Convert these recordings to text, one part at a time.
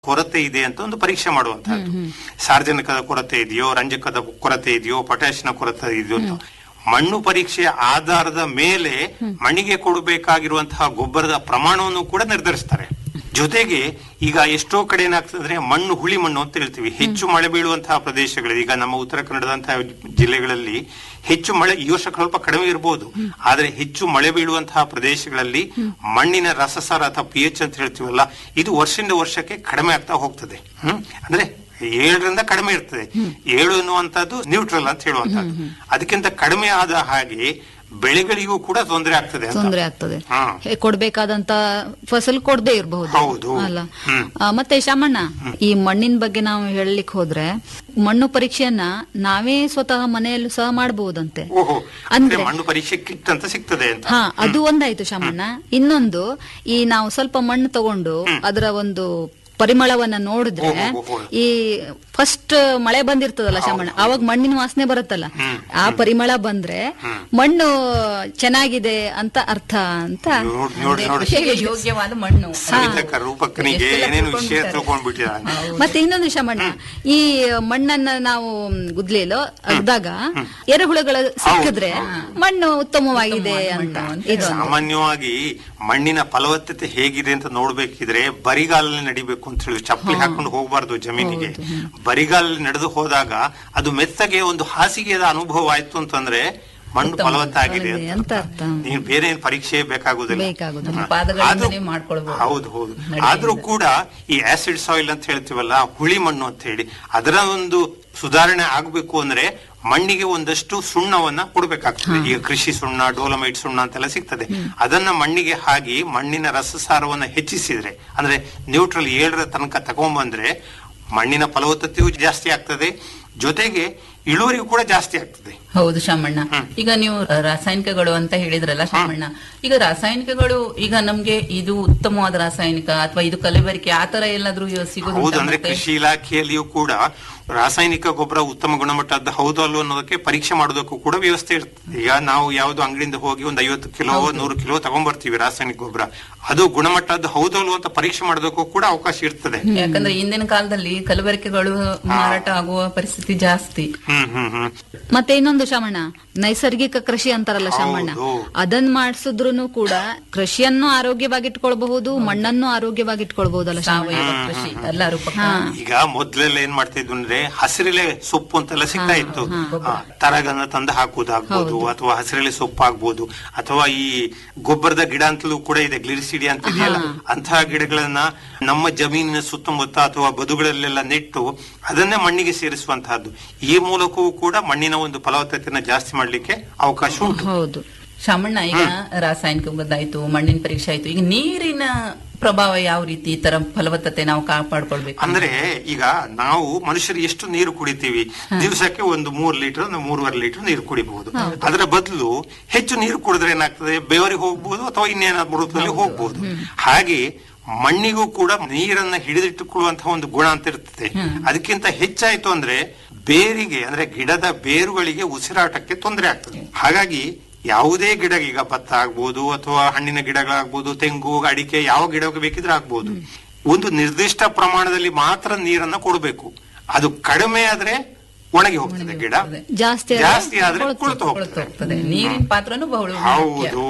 ಕೊರತೆ ಇದೆ ಅಂತ ಒಂದು ಪರೀಕ್ಷೆ ಮಾಡುವಂತಹದ್ದು ಸಾರ್ವಜನಿಕದ ಕೊರತೆ ಇದೆಯೋ ರಂಜಕದ ಕೊರತೆ ಇದೆಯೋ ಪೊಟ್ಯಾಷಿಯಂ ಕೊರತೆ ಇದೆಯೋ ಅಂತ ಮಣ್ಣು ಪರೀಕ್ಷೆಯ ಆಧಾರದ ಮೇಲೆ ಮಣ್ಣಿಗೆ ಕೊಡಬೇಕಾಗಿರುವಂತಹ ಗೊಬ್ಬರದ ಪ್ರಮಾಣವನ್ನು ಕೂಡ ನಿರ್ಧರಿಸ್ತಾರೆ ಜೊತೆಗೆ ಈಗ ಎಷ್ಟೋ ಕಡೆ ಏನಾಗ್ತದೆ ಮಣ್ಣು ಹುಳಿ ಮಣ್ಣು ಅಂತ ಹೇಳ್ತೀವಿ ಹೆಚ್ಚು ಮಳೆ ಬೀಳುವಂತಹ ಪ್ರದೇಶಗಳಲ್ಲಿ ಈಗ ನಮ್ಮ ಉತ್ತರ ಕನ್ನಡದಂತಹ ಜಿಲ್ಲೆಗಳಲ್ಲಿ ಹೆಚ್ಚು ಮಳೆ ಈ ವರ್ಷ ಸ್ವಲ್ಪ ಕಡಿಮೆ ಇರಬಹುದು ಆದ್ರೆ ಹೆಚ್ಚು ಮಳೆ ಬೀಳುವಂತಹ ಪ್ರದೇಶಗಳಲ್ಲಿ ಮಣ್ಣಿನ ರಸಸಾರ ಅಥವಾ ಪಿ ಎಚ್ ಅಂತ ಹೇಳ್ತೀವಲ್ಲ ಇದು ವರ್ಷದಿಂದ ವರ್ಷಕ್ಕೆ ಕಡಿಮೆ ಆಗ್ತಾ ಹೋಗ್ತದೆ ಹ್ಮ್ ಅಂದ್ರೆ ಏಳರಿಂದ ಕಡಿಮೆ ಇರ್ತದೆ ಏಳು ಎನ್ನುವಂತದ್ದು ನ್ಯೂಟ್ರಲ್ ಅಂತ ಹೇಳುವಂತದ್ದು ಅದಕ್ಕಿಂತ ಕಡಿಮೆ ಆದ ಹಾಗೆ ಬೆಳೆಗಳಿಗೂ ಕೂಡ ತೊಂದರೆ ಆಗ್ತದೆ ಅಂತ ತೊಂದರೆ ಆಗ್ತದೆ ಹಾ. ಹೇ, ಕೊಡ್ಬೇಕಾದಂತ ಫಸಲ್ ಕೊಡದೇ ಇರಬಹುದು ಹೌದು. ಅಲ್ಲ ಹ್ಮ್. ಆ, ಮತ್ತೆ ಶಾಮಣ್ಣ ಈ ಮಣ್ಣಿನ ಬಗ್ಗೆ ನಾವು ಹೇಳಲಿಕ್ಕೆ ಹೋದ್ರೆ ಮಣ್ಣು ಪರೀಕ್ಷೆಯನ್ನ ನಾವೇ ಸ್ವತಃ ಮನೆಯಲ್ಲೂ ಸಹ ಮಾಡಬಹುದಂತೆ ಓಹೋ ಅಂದ್ರೆ ಅಂದ್ರೆ ಮಣ್ಣು ಪರೀಕ್ಷೆ ಕಿಟ್ ಅಂತ ಸಿಗ್ತದೆ ಅಂತ ಹಾ ಅದು ಒಂದಾಯ್ತು ಶಾಮಣ್ಣ ಇನ್ನೊಂದು ಈ ನಾವು ಸ್ವಲ್ಪ ಮಣ್ಣು ತಗೊಂಡು ಅದರ ಒಂದು ಪರಿಮಳವನ್ನ ನೋಡಿದ್ರೆ ಓಹೋ, ಓಹೋ. ಈ ಫಸ್ಟ್ ಮಳೆ ಬಂದಿರ್ತದಲ್ಲ ಶಾಮಣ್ಣ ಅವಾಗ ಮಣ್ಣಿನ ವಾಸನೆ ಬರುತ್ತಲ್ಲ ಆ ಪರಿಮಳ ಬಂದ್ರೆ ಮಣ್ಣು ಚೆನ್ನಾಗಿದೆ ಅಂತ ಅರ್ಥ ಅಂತ ನೋಡ್- ನೋಡಿ ನೋಡಿ ಕೃಷಿಗೆ ಯೋಗ್ಯವಾದ ಮಣ್ಣು ಸವಿತಕ್ಕ ರೂಪಕ್ಕನಿಗೆ ಎಷ್ಟೆಲ್ಲ ಏನೇನು ವಿಷಯ ತಿಳ್ಕೊಂಡ್ಬಿಟ್ಟಾರೆ. ತಿಳ್ಕೊಂಡ್ಬಿಟ್ಟಿದ್ದಾರೆ ಮತ್ತೆ ಇನ್ನೊಂದು ಶಮಣ್ಣ ಈ ಮಣ್ಣನ್ನ ನಾವು ಗುದ್ಲಿಲು ಅಗ್ದಾಗ ಎರೆಹುಳುಗಳ ಸಿಕ್ಕಿದ್ರೆ ಮಣ್ಣು ಉತ್ತಮವಾಗಿದೆ ಅಂತ ಇದು ಸಾಮಾನ್ಯವಾಗಿ ಮಣ್ಣಿನ ಫಲವತ್ತತೆ ಹೇಗಿದೆ ಅಂತ ನೋಡ್ಬೇಕಿದ್ರೆ ಬರಿಗಾಲಲ್ಲಿ ನಡಿಬೇಕು ಅಂತ ಹೇಳಿ ಚಪ್ಪಲಿ ಹಾಕೊಂಡು ಹೋಗಬಾರ್ದು ಜಮೀನಿಗೆ ಬರಿಗಾಲಲ್ಲಿ ನಡೆದು ಹೋದಾಗ ಅದು ಮೆತ್ತಗೆ ಒಂದು ಹಾಸಿಗೆದ ಅನುಭವ ಆಯ್ತು ಅಂತಂದ್ರೆ ಮಣ್ಣು ಫಲವತ್ತ ಆಗಿದೆ ಆಗಿದೆ ಅಂತ ಅಂತ ಅರ್ಥ. ಅರ್ಥ. ನೀನ್ ಬೇರೆ ಏನ್ ಪರೀಕ್ಷೆ ಬೇಕಾಗುದಿಲ್ಲ ಬೇಕಾಗುದಿಲ್ಲ. ಹಾ. ಪಾದಗಳಿಂದನೇ ಆದ್ರೂ- ಮಾಡ್ಕೊಳ್ಬೋದು. ಹೌದು ಹೌದು ನಡಿಗೆಯಿಂದ. ಆದ್ರೂ ಕೂಡ ಈ ಆಸಿಡ್ ಸಾಯಿಲ್ ಅಂತ ಹೇಳ್ತೀವಲ್ಲ ಹುಳಿ ಮಣ್ಣು ಅಂತ ಹೇಳಿ ಅದರ ಒಂದು ಸುಧಾರಣೆ ಆಗ್ಬೇಕು ಅಂದ್ರೆ ಮಣ್ಣಿಗೆ ಒಂದಷ್ಟು ಸುಣ್ಣವನ್ನ ಕೊಡ್ಬೇಕಾಗ್ತದೆ ಈಗ ಕೃಷಿ ಸುಣ್ಣ ಡೋಲಮೈಟ್ ಸುಣ್ಣ ಅಂತೆಲ್ಲ ಸಿಗ್ತದೆ ಅದನ್ನ ಮಣ್ಣಿಗೆ ಹಾಕಿ ಮಣ್ಣಿನ ರಸಸಾರವನ್ನ ಹೆಚ್ಚಿಸಿದ್ರೆ ಅಂದ್ರೆ ನ್ಯೂಟ್ರಲ್ ಏಳರ ತನಕ ತಗೊಂಡ್ಬಂದ್ರೆ ಮಣ್ಣಿನ ಫಲವತ್ತತೆಯೂ ಜಾಸ್ತಿ ಆಗ್ತದೆ ಜೊತೆಗೆ ಇಳುವರಿಯೂ ಕೂಡ ಜಾಸ್ತಿ ಆಗ್ತದೆ ಹೌದು ಶಾಮಣ್ಣ ಈಗ ನೀವು ರಾಸಾಯನಿಕಗಳು ಅಂತ ಹೇಳಿದ್ರಲ್ಲ ಶಾಮಣ್ಣ ಈಗ ರಾಸಾಯನಿಕಗಳು ಈಗ ನಮ್ಗೆ ಇದು ಉತ್ತಮವಾದ ರಾಸಾಯನಿಕ ಅಥವಾ ಇದು ಕಲಬೆರಕೆ ಆತರ ಎಲ್ಲಾದ್ರೂ ಸಿಗೋದು ಹೌದು ಅಂದ್ರೆ ಕೃಷಿ ಇಲಾಖೆಯಲ್ಲಿಯೂ ಕೂಡ ರಾಸಾಯನಿಕ ಗೊಬ್ಬರ ಉತ್ತಮ ಗುಣಮಟ್ಟದ ಹೌದು ಅಲ್ವೋ ಅನ್ನೋದಕ್ಕೆ ಪರೀಕ್ಷೆ ಮಾಡೋದಕ್ಕೂ ಕೂಡ ವ್ಯವಸ್ಥೆ ಇರ್ತದೆ ಈಗ ನಾವು ಯಾವ್ದು ಅಂಗಡಿಯಿಂದ ಹೋಗಿ ಒಂದು ಐವತ್ತು ಕಿಲೋ ನೂರು ಕಿಲೋ ತಗೊಂಡ್ಬರ್ತೀವಿ ರಾಸಾಯನಿಕ ಗೊಬ್ಬರ ಅದು ಗುಣಮಟ್ಟದ ಹೌದು ಅಲ್ವೋ ಅಂತ ಪರೀಕ್ಷೆ ಮಾಡೋದಕ್ಕೂ ಕೂಡ ಅವಕಾಶ ಇರ್ತದೆ ಯಾಕಂದ್ರೆ ಇಂದಿನ ಕಾಲದಲ್ಲಿ ಕಲಬೆರಕೆಗಳು ಮಾರಾಟ ಆಗುವ ಪರಿಸ್ಥಿತಿ ಜಾಸ್ತಿ ಹ್ಮ್ ಹ್ಮ್ ಹ್ಮ್ ಮತ್ತೆ ಇನ್ನೊಂದು ಶಾಮಣ್ಣ ನೈಸರ್ಗಿಕ ಕೃಷಿ ಅಂತಾರಲ್ಲ ಶಾಮಣ್ಣ ಹೌದು. ಅದನ್ನ ಮಾಡಿಸಿದ್ರು ಕೂಡ ಕೃಷಿಯನ್ನು ಆರೋಗ್ಯವಾಗಿಟ್ಕೊಳ್ಬಹುದು ಮಣ್ಣನ್ನು ಆರೋಗ್ಯವಾಗಿಟ್ಕೊಳ್ಬಹುದಲ್ಲ ಶಾಮಣ್ಣ ಸಾವಯವ ಕೃಷಿ ಎಲ್ಲರೂ ಪಕ್ಕ ಈಗ ಮೊದ್ಲೆಲ್ಲ ಏನ್ ಮಾಡ್ತಿದ್ವು ಅಂದ್ರೆ ಹಸಿರೆಲೆ ಸೊಪ್ಪು ಅಂತೆಲ್ಲ ಸಿಗ್ತಾ ಇತ್ತು ಆ, ತರಗನ್ನ ತಂದು ಹಾಕುವುದಾಗ್ಬೋದು ಅಥವಾ ಹಸಿರೆಲೆ ಸೊಪ್ಪು ಆಗ್ಬೋದು ಅಥವಾ ಈ ಗೊಬ್ಬರದ ಗಿಡ ಅಂತಲೂ ಕೂಡ ಇದೆ ಗ್ಲಿರಿಸಿಡಿ ಅಂತ ಇದೆಯಲ್ಲ ಅಂತಹ ಗಿಡಗಳನ್ನ ನಮ್ಮ ಜಮೀನಿನ ಸುತ್ತಮುತ್ತ ಅಥವಾ ಬದುಗಳಲ್ಲೆಲ್ಲ ನೆಟ್ಟು ಅದನ್ನೇ ಮಣ್ಣಿಗೆ ಸೇರಿಸುವಂತಹದ್ದು ಈ ಮೂಲಕವೂ ಕೂಡ ಮಣ್ಣಿನ ಒಂದು ಫಲವತ್ತತೆಯನ್ನ ಜಾಸ್ತಿ ಮಾಡ್ಲಿಕ್ಕೆ ಅವಕಾಶ ಉಂಟು ಹೌದು ಶಾಮಣ್ಣ ಈಗ ರಾಸಾಯನಿಕ ಗೊತ್ತಾಯ್ತು ಮಣ್ಣಿನ ಪರೀಕ್ಷೆ ಆಯ್ತು ಈಗ ನೀರಿನ ಪ್ರಭಾವ ಯಾವ ರೀತಿ ಈ ತರ ಫಲವತ್ತತೆ ನಾವು ಕಾಪಾಡ್ಕೊಳ್ಬೇಕು ಅಂದ್ರೆ ಈಗ ನಾವು ಮನುಷ್ಯರು ಎಷ್ಟು ನೀರು ಕುಡಿತೀವಿ ದಿವಸಕ್ಕೆ ಒಂದು ಮೂರ್ ಲೀಟರ್ ಒಂದು ಮೂರುವರೆ ಲೀಟರ್ ನೀರು ಕುಡಿಬಹುದು ಅದರ ಬದಲು ಹೆಚ್ಚು ನೀರು ಕುಡಿದ್ರೆ ಏನಾಗ್ತದೆ ಬೆವರಿಗೆ ಹೋಗ್ಬೋದು ಅಥವಾ ಇನ್ನೇನಾದ್ರೂ ರೂಪದಲ್ಲಿ ಹೋಗ್ಬೋದು ಹಾಗೆ ಮಣ್ಣಿಗೂ ಕೂಡ ನೀರನ್ನ ಹಿಡಿದಿಟ್ಟುಕೊಳ್ಳುವಂತಹ ಒಂದು ಗುಣ ಅಂತ ಇರ್ತದೆ ಅದಕ್ಕಿಂತ ಹೆಚ್ಚಾಯ್ತು ಅಂದ್ರೆ ಬೇರಿಗೆ ಅಂದ್ರೆ ಗಿಡದ ಬೇರುಗಳಿಗೆ ಉಸಿರಾಟಕ್ಕೆ ತೊಂದರೆ ಆಗ್ತದೆ ಹಾಗಾಗಿ ಯಾವುದೇ ಗಿಡ ಈಗ ಭತ್ತ ಆಗ್ಬೋದು ಅಥವಾ ಹಣ್ಣಿನ ಗಿಡಗಳಾಗ್ಬೋದು ತೆಂಗು ಅಡಿಕೆ ಯಾವ ಗಿಡಕ್ಕೆ ಬೇಕಿದ್ರೆ ಆಗ್ಬೋದು ಒಂದು ನಿರ್ದಿಷ್ಟ ಪ್ರಮಾಣದಲ್ಲಿ ಮಾತ್ರ ನೀರನ್ನ ಕೊಡಬೇಕು ಅದು ಕಡಿಮೆ ಆದ್ರೆ ಒಣಗಿ ಹೋಗ್ತದೆ ಗಿಡ ಜಾಸ್ತಿ ಆದ್ರೆ ಜಾಸ್ತಿ ಆದ್ರೆ ಕೊಳ್ತು ಕುಳಿತು ಕೊಳ್ತು ಹೋಗ್ತದೆ ಹೋಗ್ತದೆ ನೀರಿನ ಪಾತ್ರನೂ ಬಹಳ ಮುಖ್ಯ. ಹೌದು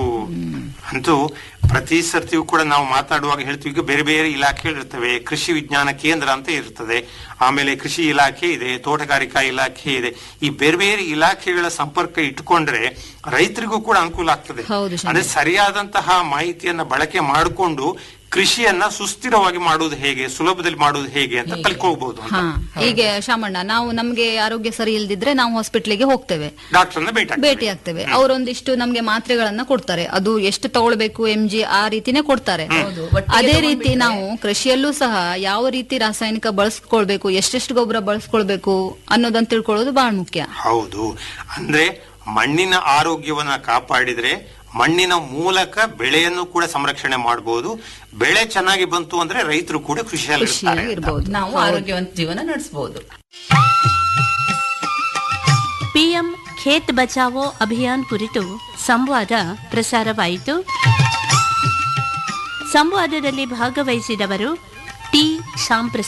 ಅಂತೂ ಪ್ರತಿ ಸರ್ತಿಯೂ ಕೂಡ ನಾವು ಮಾತಾಡುವಾಗ ಹೇಳ್ತೀವಿ ಈಗ ಬೇರೆ ಬೇರೆ ಇಲಾಖೆಗಳಿರ್ತವೆ ಕೃಷಿ ವಿಜ್ಞಾನ ಕೇಂದ್ರ ಅಂತ ಇರ್ತದೆ ಆಮೇಲೆ ಕೃಷಿ ಇಲಾಖೆ ಇದೆ ತೋಟಗಾರಿಕಾ ಇಲಾಖೆ ಇದೆ ಈ ಬೇರೆ ಬೇರೆ ಇಲಾಖೆಗಳ ಸಂಪರ್ಕ ಇಟ್ಕೊಂಡ್ರೆ ರೈತರಿಗೂ ಕೂಡ ಅನುಕೂಲ ಆಗ್ತದೆ ಹೌದು ಶಂಕರ್. ಅಂದ್ರೆ ಸರಿಯಾದಂತಹ ಮಾಹಿತಿಯನ್ನ ಬಳಕೆ ಮಾಡಿಕೊಂಡು ಕೃಷಿಯನ್ನ ಸುಸ್ಥಿರವಾಗಿ ಮಾಡುವುದು ಹೇಗೆ ಸುಲಭದಲ್ಲಿ ಮಾಡುವುದು ಹೇಗೆ ಅಂತ ಕಲ್ಕೋಬಹುದು ಅಂತ ಹಾ ಹೀಗೆ ಶಾಮಣ್ಣ ನಾವು ನಮ್ಗೆ ಆರೋಗ್ಯ ಸರಿ ಇಲ್ದಿದ್ರೆ ನಾವು ಹಾಸ್ಪಿಟ್ಲಿಗೆ ಹೋಗ್ತೇವೆ ಡಾಕ್ಟರ್ನ ಭೇಟಿ ಆಗ್ತೇವೆ. ಭೇಟಿ ಆಗ್ತೇವೆ ಅವರೊಂದಿಷ್ಟು ನಮ್ಗೆ ಮಾತ್ರೆಗಳನ್ನ ಕೊಡ್ತಾರೆ ಅದು ಎಷ್ಟು ತಗೊಳ್ಬೇಕು ಎಂ ಜಿ ಆ ರೀತಿನೇ ಕೊಡ್ತಾರೆ ಹೌದು. ಒಟ್ಟಿಗೆ ಅದೇ ರೀತಿ ತಗೊಂಡ್ಬಿಟ್ರೆ- ನಾವು ಕೃಷಿಯಲ್ಲೂ ಸಹ ಯಾವ ರೀತಿ ರಾಸಾಯನಿಕ ಬಳಸ್ಕೊಳ್ಬೇಕು ಎಷ್ಟೆಷ್ಟು ಗೊಬ್ಬರ ಬಳಸ್ಕೊಳ್ಬೇಕು ಅನ್ನೋದನ್ನ ತಿಳ್ಕೊಳ್ಳೋದು ಬಹಳ ಮುಖ್ಯ ಹೌದು ಅಂದ್ರೆ ಮಣ್ಣಿನ ಆರೋಗ್ಯವನ್ನ ಕಾಪಾಡಿದ್ರೆ ಮಣ್ಣಿನ ಮೂಲಕ ಬೆಳೆಯನ್ನು ಕೂಡ ಸಂರಕ್ಷಣೆ ಮಾಡಬಹುದು ಬೆಳೆ ಚೆನ್ನಾಗಿ ಬಂತು ಅಂದ್ರೆ ರೈತರು ಕೂಡ ಖುಷಿಯಲ್ಲಿ ಇರ್ತಾರೆ ಅಂತ. ಇರ್ಬೋದು ನಾವು ಆರೋಗ್ಯವಂತ ಜೀವನ ನಡೆಸಬಹುದು ಪಿಎಂ ಖೇತ್ ಬಚಾವೋ ಅಭಿಯಾನ್ ಕುರಿತು ಸಂವಾದ ಪ್ರಸಾರವಾಯಿತು ಸಂವಾದದಲ್ಲಿ ಭಾಗವಹಿಸಿದವರು ಟಿ ಶ್ಯಾಮ್ ಪ್ರಸಾದ್